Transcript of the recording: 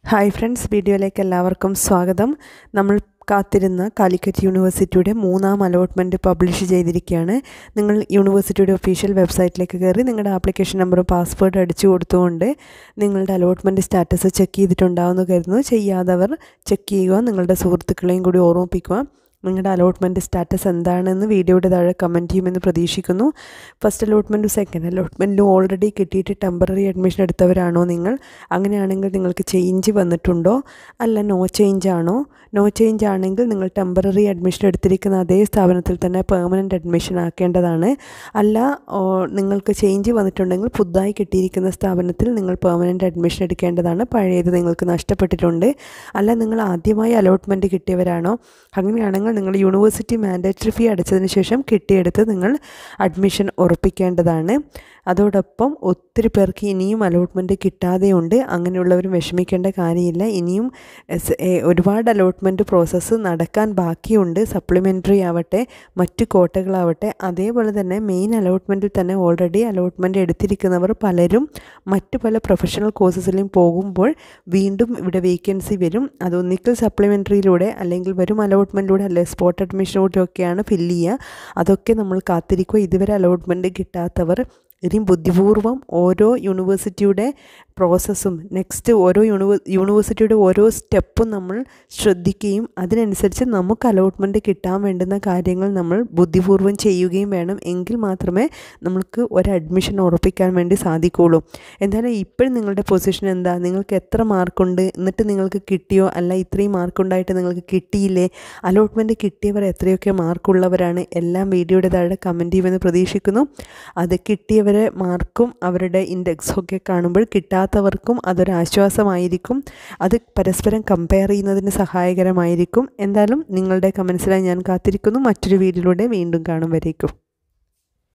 hi friends വീഡിയോയിലേക്ക് എല്ലാവർക്കും സ്വാഗതം നമ്മൾ കാത്തിരുന്ന കാലിക്കറ്റ് യൂണിവേഴ്സിറ്റിയുടെ മൂന്നാം അലോട്ട്മെൻറ്റ് പബ്ലിഷ് ചെയ്തിരിക്കുകയാണ് നിങ്ങൾ യൂണിവേഴ്സിറ്റിയുടെ ഒഫീഷ്യൽ വെബ്സൈറ്റിലേക്ക് കയറി നിങ്ങളുടെ ആപ്ലിക്കേഷൻ നമ്പറും പാസ്വേഡ് അടിച്ചു കൊടുത്തുകൊണ്ട് നിങ്ങളുടെ അലോട്ട്മെൻറ്റ് സ്റ്റാറ്റസ് ചെക്ക് ചെയ്തിട്ടുണ്ടാവുമെന്ന് കരുതുന്നു ചെയ്യാത്തവർ ചെക്ക് ചെയ്യുക നിങ്ങളുടെ സുഹൃത്തുക്കളെയും കൂടി ഓർമ്മിപ്പിക്കുക നിങ്ങളുടെ അലോട്ട്മെൻറ്റ് സ്റ്റാറ്റസ് എന്താണെന്ന് വീഡിയോയുടെ താഴെ കമൻറ്റ് ചെയ്യുമെന്ന് പ്രതീക്ഷിക്കുന്നു ഫസ്റ്റ് അലോട്ട്മെൻറ്റും സെക്കൻഡ് അലോട്ട്മെൻറ്റിലും ഓൾറെഡി കിട്ടിയിട്ട് ടെമ്പററി അഡ്മിഷൻ എടുത്തവരാണോ നിങ്ങൾ അങ്ങനെയാണെങ്കിൽ നിങ്ങൾക്ക് ചേഞ്ച് വന്നിട്ടുണ്ടോ അല്ല നോ ചേഞ്ച് ആണോ നോ ചേഞ്ച് ആണെങ്കിൽ നിങ്ങൾ ടെമ്പററി അഡ്മിഷൻ എടുത്തിരിക്കുന്ന അതേ സ്ഥാപനത്തിൽ തന്നെ പെർമനൻറ്റ് അഡ്മിഷൻ ആക്കേണ്ടതാണ് അല്ല നിങ്ങൾക്ക് ചേഞ്ച് വന്നിട്ടുണ്ടെങ്കിൽ പുതുതായി കിട്ടിയിരിക്കുന്ന സ്ഥാപനത്തിൽ നിങ്ങൾ പെർമനൻറ്റ് അഡ്മിഷൻ എടുക്കേണ്ടതാണ് പഴയത് നിങ്ങൾക്ക് നഷ്ടപ്പെട്ടിട്ടുണ്ട് അല്ല നിങ്ങൾ ആദ്യമായി അലോട്ട്മെൻറ്റ് കിട്ടിയവരാണോ അങ്ങനെയാണെങ്കിൽ നിങ്ങൾ യൂണിവേഴ്സിറ്റി മാൻഡേറ്ററി ഫീ അടച്ചതിന് ശേഷം കിട്ടിയെടുത്ത് നിങ്ങൾ അഡ്മിഷൻ ഉറപ്പിക്കേണ്ടതാണ് അതോടൊപ്പം ഒത്തിരി പേർക്ക് ഇനിയും അലോട്ട്മെൻറ്റ് കിട്ടാതെയുണ്ട് അങ്ങനെയുള്ളവരും വിഷമിക്കേണ്ട കാര്യമില്ല ഇനിയും ഒരുപാട് അലോട്ട്മെൻറ്റ് പ്രോസസ്സ് നടക്കാൻ ബാക്കിയുണ്ട് സപ്ലിമെൻ്ററി ആവട്ടെ മറ്റ് കോട്ടകളാവട്ടെ അതേപോലെ തന്നെ മെയിൻ അലോട്ട്മെൻറ്റിൽ തന്നെ ഓൾറെഡി അലോട്ട്മെൻറ്റ് എടുത്തിരിക്കുന്നവർ പലരും മറ്റ് പല പ്രൊഫഷണൽ കോഴ്സസിലും പോകുമ്പോൾ വീണ്ടും ഇവിടെ വേക്കൻസി വരും അത് ഒന്നിക്കൽ സപ്ലിമെൻ്ററിയിലൂടെ അല്ലെങ്കിൽ വരും അലോട്ട്മെൻറ്റിലൂടെ അല്ലെ സ്പോട്ട് അഡ്മിഷനിലൂടെയൊക്കെയാണ് ഫില്ല് ചെയ്യുക അതൊക്കെ നമ്മൾ കാത്തിരിക്കുക ഇതുവരെ അലോട്ട്മെൻറ്റ് കിട്ടാത്തവർ ഇനിയും ബുദ്ധിപൂർവ്വം ഓരോ യൂണിവേഴ്സിറ്റിയുടെ പ്രോസസ്സും നെക്സ്റ്റ് ഓരോ യൂണിവേ യൂണിവേഴ്സിറ്റിയുടെ ഓരോ സ്റ്റെപ്പും നമ്മൾ ശ്രദ്ധിക്കുകയും അതിനനുസരിച്ച് നമുക്ക് അലോട്ട്മെൻറ്റ് കിട്ടാൻ വേണ്ടുന്ന കാര്യങ്ങൾ നമ്മൾ ബുദ്ധിപൂർവ്വം ചെയ്യുകയും വേണം എങ്കിൽ മാത്രമേ നമുക്ക് ഒരു അഡ്മിഷൻ ഉറപ്പിക്കാൻ വേണ്ടി സാധിക്കുകയുള്ളൂ എന്തായാലും ഇപ്പോഴും നിങ്ങളുടെ പൊസിഷൻ എന്താ നിങ്ങൾക്ക് എത്ര മാർക്കുണ്ട് എന്നിട്ട് നിങ്ങൾക്ക് കിട്ടിയോ അല്ല ഇത്രയും മാർക്കുണ്ടായിട്ട് നിങ്ങൾക്ക് കിട്ടിയില്ലേ അലോട്ട്മെൻറ്റ് കിട്ടിയവർ എത്രയൊക്കെ മാർക്കുള്ളവരാണ് എല്ലാം വീഡിയോയുടെ താഴെ കമൻറ്റ് ചെയ്യുമെന്ന് പ്രതീക്ഷിക്കുന്നു അത് കിട്ടിയവർ അവരെ മാർക്കും അവരുടെ ഇൻഡെക്സും ഒക്കെ കാണുമ്പോൾ കിട്ടാത്തവർക്കും അതൊരു ആശ്വാസമായിരിക്കും അത് പരസ്പരം കമ്പയർ ചെയ്യുന്നതിന് സഹായകരമായിരിക്കും എന്തായാലും നിങ്ങളുടെ കമൻസിലായി ഞാൻ കാത്തിരിക്കുന്നു മറ്റൊരു വീഡിയോയിലൂടെ വീണ്ടും കാണും വരേക്കും